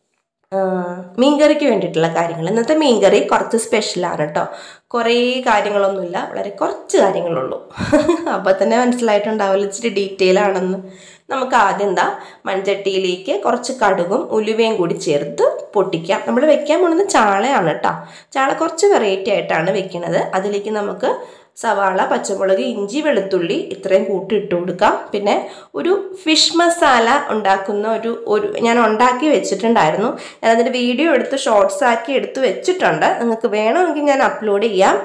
മീൻകറിക്ക് വേണ്ടിയിട്ടുള്ള കാര്യങ്ങൾ ഇന്നത്തെ മീൻകറി കുറച്ച് സ്പെഷ്യലാണ് കേട്ടോ കുറേ കാര്യങ്ങളൊന്നുമില്ല വളരെ കുറച്ച് കാര്യങ്ങളുള്ളൂ അപ്പോൾ തന്നെ മനസ്സിലായിട്ടുണ്ടാവില്ല ഇച്ചിരി ഡീറ്റെയിൽ ആണെന്ന് നമുക്ക് ആദ്യം എന്താ മൺചട്ടിയിലേക്ക് കുറച്ച് കടുകും ഉലുവയും കൂടി ചേർത്ത് പൊട്ടിക്കാം നമ്മൾ വെക്കാൻ പോകുന്നത് ചാളയാണ് കേട്ടോ ചാള കുറച്ച് വെറൈറ്റി ആയിട്ടാണ് വെക്കുന്നത് അതിലേക്ക് നമുക്ക് സവാള പച്ചമുളക് ഇഞ്ചി വെളുത്തുള്ളി ഇത്രയും കൂട്ടി ഇട്ട് കൊടുക്കാം പിന്നെ ഒരു ഫിഷ് മസാല ഉണ്ടാക്കുന്ന ഒരു ഒരു ഞാൻ ഉണ്ടാക്കി വെച്ചിട്ടുണ്ടായിരുന്നു ഞാൻ അതിൻ്റെ വീഡിയോ എടുത്ത് ഷോർട്സ് ആക്കി എടുത്ത് വെച്ചിട്ടുണ്ട് നിങ്ങൾക്ക് വേണമെങ്കിൽ ഞാൻ അപ്ലോഡ് ചെയ്യാം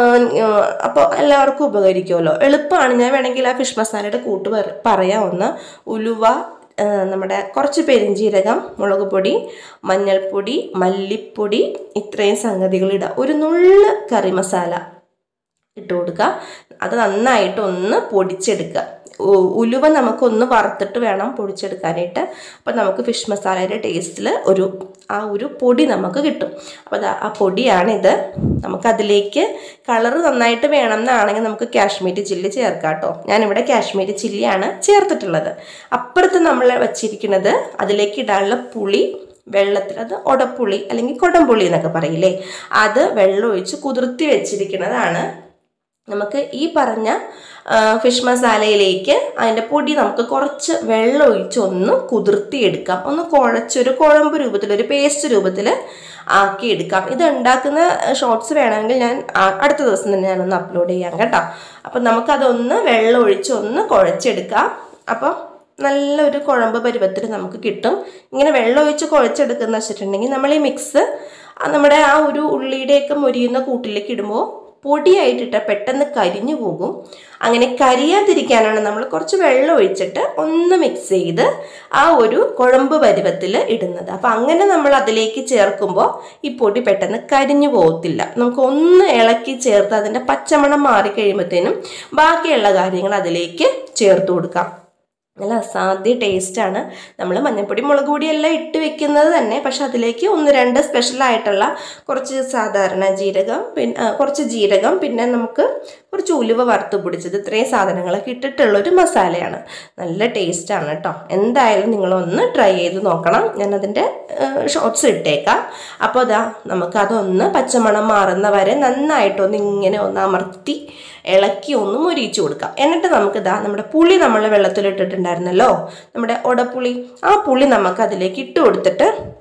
അപ്പോൾ എല്ലാവർക്കും ഉപകരിക്കുമല്ലോ എളുപ്പമാണ് ഞാൻ വേണമെങ്കിൽ ആ ഫിഷ് മസാലയുടെ കൂട്ട് പറയാം ഒന്ന് ഉലുവ നമ്മുടെ കുറച്ച് പെരിഞ്ജീരകം മുളക് പൊടി മഞ്ഞൾപ്പൊടി മല്ലിപ്പൊടി ഇത്രയും സംഗതികൾ ഇടുക ഒരു നുള്ള് കറി മസാല ഇട്ട് കൊടുക്കുക അത് നന്നായിട്ട് ഒന്ന് പൊടിച്ചെടുക്കുക ഉലുവ നമുക്കൊന്ന് വറുത്തിട്ട് വേണം പൊടിച്ചെടുക്കാനായിട്ട് അപ്പോൾ നമുക്ക് ഫിഷ് മസാലയുടെ ടേസ്റ്റിൽ ഒരു ആ ഒരു പൊടി നമുക്ക് കിട്ടും അപ്പോൾ ആ പൊടിയാണിത് നമുക്കതിലേക്ക് കളറ് നന്നായിട്ട് വേണം എന്നാണെങ്കിൽ നമുക്ക് കാശ്മീരി ചില്ലി ചേർക്കാം കേട്ടോ ഞാനിവിടെ കാശ്മീരി ചില്ലിയാണ് ചേർത്തിട്ടുള്ളത് അപ്പുറത്ത് നമ്മൾ വച്ചിരിക്കുന്നത് അതിലേക്ക് ഇടാനുള്ള പുളി വെള്ളത്തിൽ അത് ഒടപ്പുളി അല്ലെങ്കിൽ കൊടംപുളി എന്നൊക്കെ പറയില്ലേ അത് വെള്ളം ഒഴിച്ച് കുതിർത്തി വെച്ചിരിക്കുന്നതാണ് നമുക്ക് ഈ പറഞ്ഞ ഫിഷ് മസാലയിലേക്ക് അതിൻ്റെ പൊടി നമുക്ക് കുറച്ച് വെള്ളം ഒഴിച്ച് ഒന്ന് കുതിർത്തിയെടുക്കാം ഒന്ന് കുഴച്ചൊരു കുഴമ്പ് രൂപത്തിൽ ഒരു പേസ്റ്റ് രൂപത്തിൽ ആക്കി എടുക്കാം ഇത് ഉണ്ടാക്കുന്ന ഷോർട്സ് വേണമെങ്കിൽ ഞാൻ അടുത്ത ദിവസം തന്നെ ഞാനൊന്ന് അപ്ലോഡ് ചെയ്യാം കേട്ടോ അപ്പം നമുക്കതൊന്ന് വെള്ളം ഒഴിച്ച് ഒന്ന് കുഴച്ചെടുക്കാം അപ്പം നല്ലൊരു കുഴമ്പ് പരുവത്തിൽ നമുക്ക് കിട്ടും ഇങ്ങനെ വെള്ളം ഒഴിച്ച് കുഴച്ചെടുക്കുന്ന വെച്ചിട്ടുണ്ടെങ്കിൽ നമ്മൾ ഈ മിക്സ് നമ്മുടെ ആ ഒരു ഉള്ളിയുടെയൊക്കെ മൊരിയുന്ന കൂട്ടിലേക്ക് ഇടുമ്പോൾ പൊടിയായിട്ടിട്ട് പെട്ടെന്ന് കരിഞ്ഞു പോകും അങ്ങനെ കരിയാതിരിക്കാനാണ് നമ്മൾ കുറച്ച് വെള്ളം ഒഴിച്ചിട്ട് ഒന്ന് മിക്സ് ചെയ്ത് ആ ഒരു കുഴമ്പ് പരുവത്തിൽ ഇടുന്നത് അപ്പം അങ്ങനെ നമ്മൾ അതിലേക്ക് ചേർക്കുമ്പോൾ ഈ പൊടി പെട്ടെന്ന് കരിഞ്ഞു പോകത്തില്ല നമുക്ക് ഒന്ന് ഇളക്കി ചേർത്ത് അതിൻ്റെ പച്ചമണം മാറിക്കഴിയുമ്പോഴത്തേനും ബാക്കിയുള്ള കാര്യങ്ങൾ അതിലേക്ക് ചേർത്ത് കൊടുക്കാം നല്ല അസാധ്യ ടേസ്റ്റാണ് നമ്മൾ മഞ്ഞൾപ്പൊടി മുളക് പൊടിയെല്ലാം ഇട്ട് വെക്കുന്നത് തന്നെ പക്ഷെ അതിലേക്ക് ഒന്ന് രണ്ട് സ്പെഷ്യലായിട്ടുള്ള കുറച്ച് സാധാരണ ജീരകം പിന്നെ കുറച്ച് ജീരകം പിന്നെ നമുക്ക് കുറച്ച് ഉലുവ വറുത്ത് പിടിച്ചത് ഇത്രയും സാധനങ്ങളൊക്കെ ഇട്ടിട്ടുള്ള ഒരു മസാലയാണ് നല്ല ടേസ്റ്റാണ് കേട്ടോ എന്തായാലും നിങ്ങളൊന്ന് ട്രൈ ചെയ്ത് നോക്കണം ഞാനതിൻ്റെ ഷോർട്സ് ഇട്ടേക്കാം അപ്പോൾ അതാ നമുക്കതൊന്ന് പച്ചമണം മാറുന്ന വരെ നന്നായിട്ടൊന്ന് ഇങ്ങനെ ഒന്ന് അമർത്തി ഇളക്കി ഒന്ന് മൊരിയിച്ചു കൊടുക്കാം എന്നിട്ട് നമുക്ക് ഇതാ നമ്മുടെ പുളി നമ്മൾ വെള്ളത്തിലിട്ടിട്ടുണ്ടായിരുന്നല്ലോ നമ്മുടെ ഒടപ്പുളി ആ പുളി നമുക്ക് അതിലേക്ക് ഇട്ട് കൊടുത്തിട്ട്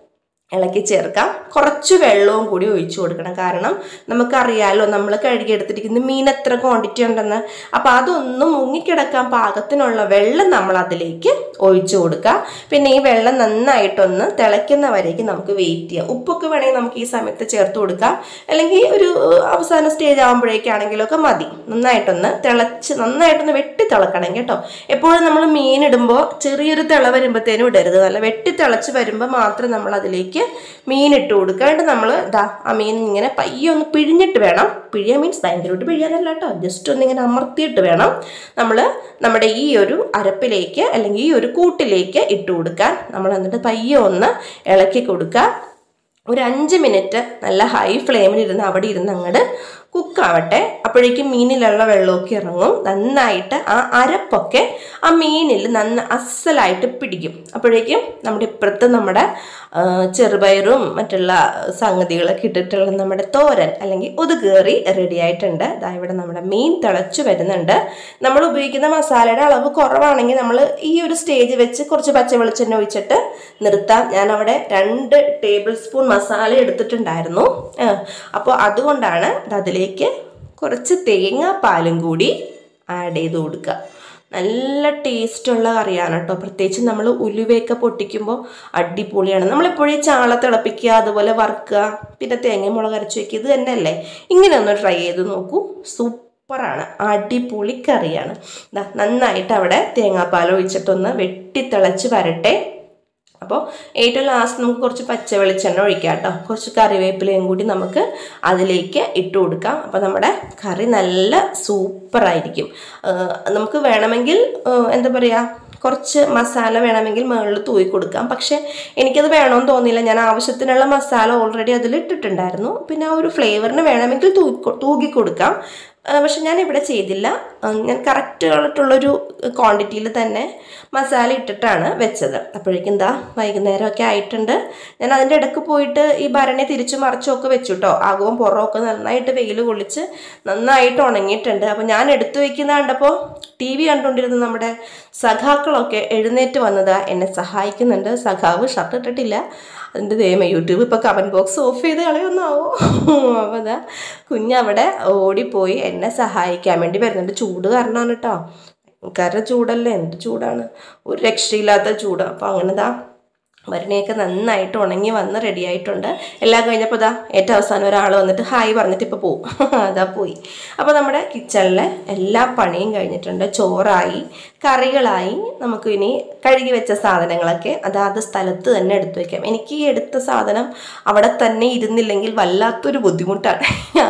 ഇളക്കി ചേർക്കാം കുറച്ച് വെള്ളവും കൂടി ഒഴിച്ചു കൊടുക്കണം കാരണം നമുക്കറിയാലോ നമ്മൾ കഴുകിയെടുത്തിരിക്കുന്ന മീൻ എത്ര ക്വാണ്ടിറ്റി ഉണ്ടെന്ന് അപ്പോൾ അതൊന്നും മുങ്ങിക്കിടക്കാൻ പാകത്തിനുള്ള വെള്ളം നമ്മൾ അതിലേക്ക് ഒഴിച്ചു കൊടുക്കുക പിന്നെ ഈ വെള്ളം നന്നായിട്ടൊന്ന് തിളയ്ക്കുന്നവരേക്ക് നമുക്ക് വെയിറ്റ് ചെയ്യാം ഉപ്പൊക്കെ വേണമെങ്കിൽ നമുക്ക് ഈ സമയത്ത് ചേർത്ത് കൊടുക്കാം അല്ലെങ്കിൽ ഒരു അവസാന സ്റ്റേജ് ആകുമ്പോഴേക്കാണെങ്കിലൊക്കെ മതി നന്നായിട്ടൊന്ന് തിളച്ച് നന്നായിട്ടൊന്ന് വെട്ടി തിളക്കണം കേട്ടോ എപ്പോഴും നമ്മൾ മീൻ ഇടുമ്പോൾ ചെറിയൊരു തിള വരുമ്പോഴത്തേനും ഇടരുത് നല്ല വെട്ടി തിളച്ച് വരുമ്പോൾ മാത്രം നമ്മൾ അതിലേക്ക് മീൻ ഇട്ട് കൊടുക്കാണ്ട് നമ്മൾ ദാ ആ മീൻ ഇങ്ങനെ പയ്യെ ഒന്ന് പിഴിഞ്ഞിട്ട് വേണം പിഴിയ മീൻസ് ഭയങ്കരമായിട്ട് പിഴിയാനല്ല കേട്ടോ ജസ്റ്റ് ഒന്ന് ഇങ്ങനെ അമർത്തിയിട്ട് വേണം നമ്മൾ നമ്മുടെ ഈ ഒരു അരപ്പിലേക്ക് അല്ലെങ്കിൽ ഈ ഒരു കൂട്ടിലേക്ക് ഇട്ട് കൊടുക്കാൻ നമ്മൾ എന്നിട്ട് പയ്യെ ഒന്ന് ഇളക്കി കൊടുക്കുക ഒരു അഞ്ച് മിനിറ്റ് നല്ല ഹൈ ഫ്ലെയിമിൽ ഇരുന്ന് അവിടെ ഇരുന്ന് അങ്ങോട്ട് കുക്കാവട്ടെ അപ്പോഴേക്കും മീനിലുള്ള വെള്ളമൊക്കെ ഇറങ്ങും നന്നായിട്ട് ആ അരപ്പൊക്കെ ആ മീനിൽ നന്ന അസലായിട്ട് പിടിക്കും അപ്പോഴേക്കും നമ്മുടെ ഇപ്പുറത്ത് നമ്മുടെ ആ, ചെറുപയറും മറ്റുള്ള സംഗതികളൊക്കെ ഇട്ടിട്ടുള്ള നമ്മുടെ തോരൻ അല്ലെങ്കിൽ ഒതുകേറി റെഡി ആയിട്ടുണ്ട് ദാ ഇവിടെ നമ്മുടെ മീൻ തിളച്ചു വരുന്നുണ്ട് നമ്മൾ ഉപയോഗിക്കുന്ന മസാലയുടെ അളവ് കുറവാണെങ്കിൽ നമ്മൾ ഈ ഒരു സ്റ്റേജ് വെച്ച് കുറച്ച് പച്ച വെളിച്ചെണ്ണ ഒഴിച്ചിട്ട് നിർത്താം ഞാൻ അവിടെ രണ്ട് ടേബിൾ സ്പൂൺ മസാല എടുത്തിട്ടുണ്ടായിരുന്നു അപ്പോൾ അതുകൊണ്ടാണ് ഇത് അതിലേക്ക് കുറച്ച് തേങ്ങാപ്പാലും കൂടി ആഡ് ചെയ്ത് കൊടുക്കുക നല്ല ടേസ്റ്റുള്ള കറിയാണ് കേട്ടോ പ്രത്യേകിച്ച് നമ്മൾ ഉലുവയൊക്കെ പൊട്ടിക്കുമ്പോൾ അടിപൊളിയാണ് നമ്മളെപ്പോഴും ചാള തിളപ്പിക്കുക അതുപോലെ വറുക്കുക പിന്നെ തേങ്ങ മുളക് അരച്ച് വയ്ക്കുക ഇത് തന്നെയല്ലേ ഇങ്ങനെ ഒന്ന് ട്രൈ ചെയ്ത് നോക്കൂ സൂപ്പറാണ് അടിപൊളി കറിയാണ് ദാ നന്നായിട്ട് അവിടെ തേങ്ങാപ്പാൽ ഒഴിച്ചിട്ടൊന്ന് വെട്ടിത്തിളച്ച് വരട്ടെ അപ്പോൾ ഏറ്റവും ലാസ്റ്റ് നമുക്ക് കുറച്ച് പച്ച വെളിച്ചെണ്ണ ഒഴിക്കാം കേട്ടോ കുറച്ച് കറിവേപ്പിലയും കൂടി നമുക്ക് അതിലേക്ക് ഇട്ട് കൊടുക്കാം അപ്പോൾ നമ്മുടെ കറി നല്ല സൂപ്പറായിരിക്കും നമുക്ക് വേണമെങ്കിൽ ആ, എന്താ പറയുക കുറച്ച് മസാല വേണമെങ്കിൽ മുകളിൽ തൂയി കൊടുക്കാം പക്ഷേ എനിക്കത് വേണമെന്ന് തോന്നിയില്ല ഞാൻ ആവശ്യത്തിനുള്ള മസാല ഓൾറെഡി അതിൽ ഇട്ടിട്ടുണ്ടായിരുന്നു പിന്നെ ആ ഒരു ഫ്ലേവറിന് വേണമെങ്കിൽ തൂക്കി തൂക്കി കൊടുക്കാം ആ, പക്ഷെ ഞാൻ ഇവിടെ ചെയ്തില്ല ആ, ഞാൻ കറക്റ്റ് ആയിട്ടുള്ളൊരു ക്വാണ്ടിറ്റിയിൽ തന്നെ മസാല ഇട്ടിട്ടാണ് വെച്ചത് അപ്പോഴേക്കും എന്താ വൈകുന്നേരമൊക്കെ ആയിട്ടുണ്ട് ഞാൻ അതിൻ്റെ ഇടയ്ക്ക് പോയിട്ട് ഈ ഭരണി തിരിച്ചു മറിച്ചൊക്കെ വെച്ചു കേട്ടോ ആകവും പുറമൊക്കെ നന്നായിട്ട് വെയിൽ കൊള്ളിച്ച് നന്നായിട്ട് ഉണങ്ങിയിട്ടുണ്ട് അപ്പോൾ ഞാൻ എടുത്തു വെക്കുന്ന കണ്ടപ്പോൾ ടി വി കണ്ടുകൊണ്ടിരുന്ന നമ്മുടെ സഖാക്കളൊക്കെ എഴുന്നേറ്റ് വന്നതാ എന്നെ സഹായിക്കുന്നുണ്ട് സഖാവ് ഷർട്ട് ഇട്ടിട്ടില്ല അതിൻ്റെ ദൈവമേ യൂട്യൂബ് ഇപ്പോൾ കമൻറ്റ് ബോക്സ് ഓഫ് ചെയ്ത് കളയൊന്നാവോ അപ്പോൾ അതാ കുഞ്ഞവിടെ ഓടിപ്പോയി എന്നെ സഹായിക്കാൻ വേണ്ടി വരുന്നുണ്ട് ചൂട് കാരണമാണ് കേട്ടോ ഭയങ്കര ചൂടല്ലേ എന്ത് ചൂടാണ് ഒരു രക്ഷയില്ലാത്ത ചൂട് അപ്പോൾ അങ്ങനെ ദാ ഭരണിയൊക്കെ നന്നായിട്ട് ഉണങ്ങി വന്ന് റെഡി ആയിട്ടുണ്ട് എല്ലാം കഴിഞ്ഞപ്പോൾ ഇതാ ഏറ്റവും അവസാനം ഒരാൾ വന്നിട്ട് ഹായ് പറഞ്ഞിട്ട് ഇപ്പോൾ പോവും അതാ പോയി അപ്പോൾ നമ്മുടെ കിച്ചണിലെ എല്ലാ പണിയും കഴിഞ്ഞിട്ടുണ്ട് ചോറായി കറികളായി നമുക്ക് ഇനി കഴുകി വെച്ച സാധനങ്ങളൊക്കെ അതാത് സ്ഥലത്ത് തന്നെ എടുത്തു വെക്കാം എനിക്ക് ഈ എടുത്ത സാധനം അവിടെ തന്നെ ഇരുന്നില്ലെങ്കിൽ വല്ലാത്തൊരു ബുദ്ധിമുട്ടാണ്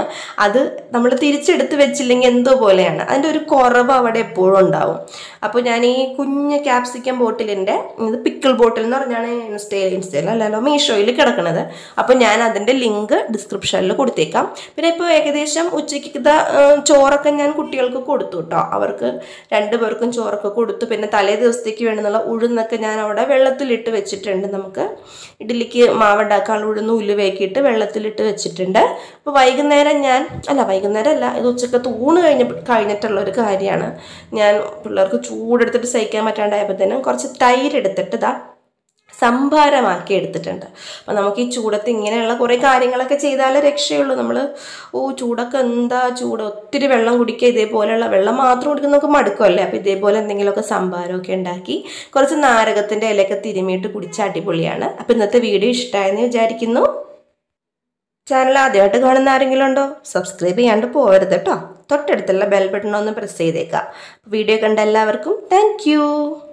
അത് നമ്മൾ തിരിച്ചെടുത്ത് വെച്ചില്ലെങ്കിൽ എന്തോ പോലെയാണ് അതിൻ്റെ ഒരു കുറവ് അവിടെ എപ്പോഴും ഉണ്ടാവും അപ്പോൾ ഞാൻ ഈ കുഞ്ഞ് ക്യാപ്സിക്കം ബോട്ടിലിൻ്റെ ഇത് പിക്കിൾ ബോട്ടിൽ എന്ന് പറഞ്ഞാണ് ഇൻസ്റ്റയിൽ ഇൻസ്റ്റയിൽ അല്ലല്ലോ മീഷോയിൽ കിടക്കുന്നത് അപ്പോൾ ഞാൻ അതിൻ്റെ ലിങ്ക് ഡിസ്ക്രിപ്ഷനിൽ കൊടുത്തേക്കാം പിന്നെ ഇപ്പോൾ ഏകദേശം ഉച്ചയ്ക്കത്തെ ചോറൊക്കെ ഞാൻ കുട്ടികൾക്ക് കൊടുത്തു കേട്ടോ അവർക്ക് രണ്ടു പേർക്കും ചോറൊക്കെ കൊടുത്തു പിന്നെ തലേ ദിവസത്തേക്ക് വേണ്ടുന്നുള്ള ഉഴുന്നൊക്കെ ഞാൻ അവിടെ വെള്ളത്തിലിട്ട് വെച്ചിട്ടുണ്ട് നമുക്ക് ഇഡ്ഡലിക്ക് മാവുണ്ടാക്കാനുള്ള ഉഴുന്ന് ഉലുവയൊക്കെ വെള്ളത്തിലിട്ട് വെച്ചിട്ടുണ്ട് അപ്പോൾ വൈകുന്നേരം ഞാൻ അല്ല വൈകുന്നേരം അല്ല ഇത് ഉച്ചക്കത്തെ ഊണ് കഴിഞ്ഞ കഴിഞ്ഞിട്ടുള്ള ഒരു കാര്യമാണ് ഞാൻ പിള്ളേർക്ക് ചൂടെടുത്തിട്ട് സഹിക്കാൻ പറ്റാണ്ടായപ്പോഴത്തേനും കുറച്ച് തൈര് എടുത്തിട്ട് ഇതാ സംഭാരമാക്കി എടുത്തിട്ടുണ്ട് അപ്പം നമുക്ക് ഈ ചൂടത്ത് ഇങ്ങനെയുള്ള കുറേ കാര്യങ്ങളൊക്കെ ചെയ്താലേ രക്ഷയുള്ളൂ നമ്മൾ ഓ ചൂടൊക്കെ എന്താ ചൂട് ഒത്തിരി വെള്ളം കുടിക്കുക ഇതേപോലെയുള്ള വെള്ളം മാത്രം കുടിക്കുന്ന നമുക്ക് മടുക്കുമല്ലേ അപ്പോൾ ഇതേപോലെ എന്തെങ്കിലുമൊക്കെ സംഭാരമൊക്കെ ഉണ്ടാക്കി കുറച്ച് നാരകത്തിൻ്റെ ഇലയൊക്കെ തിരുമിയിട്ട് കുടിച്ച അടിപൊളിയാണ് അപ്പോൾ ഇന്നത്തെ വീഡിയോ ഇഷ്ടമായെന്ന് വിചാരിക്കുന്നു ചാനൽ ആദ്യമായിട്ട് കാണുന്ന ആരെങ്കിലും ഉണ്ടോ സബ്സ്ക്രൈബ് ചെയ്യാണ്ട് പോകരുത് കേട്ടോ തൊട്ടടുത്തുള്ള ബെൽ ബട്ടൺ ഒന്ന് പ്രസ് ചെയ്തേക്കാം വീഡിയോ കണ്ട എല്ലാവർക്കും താങ്ക്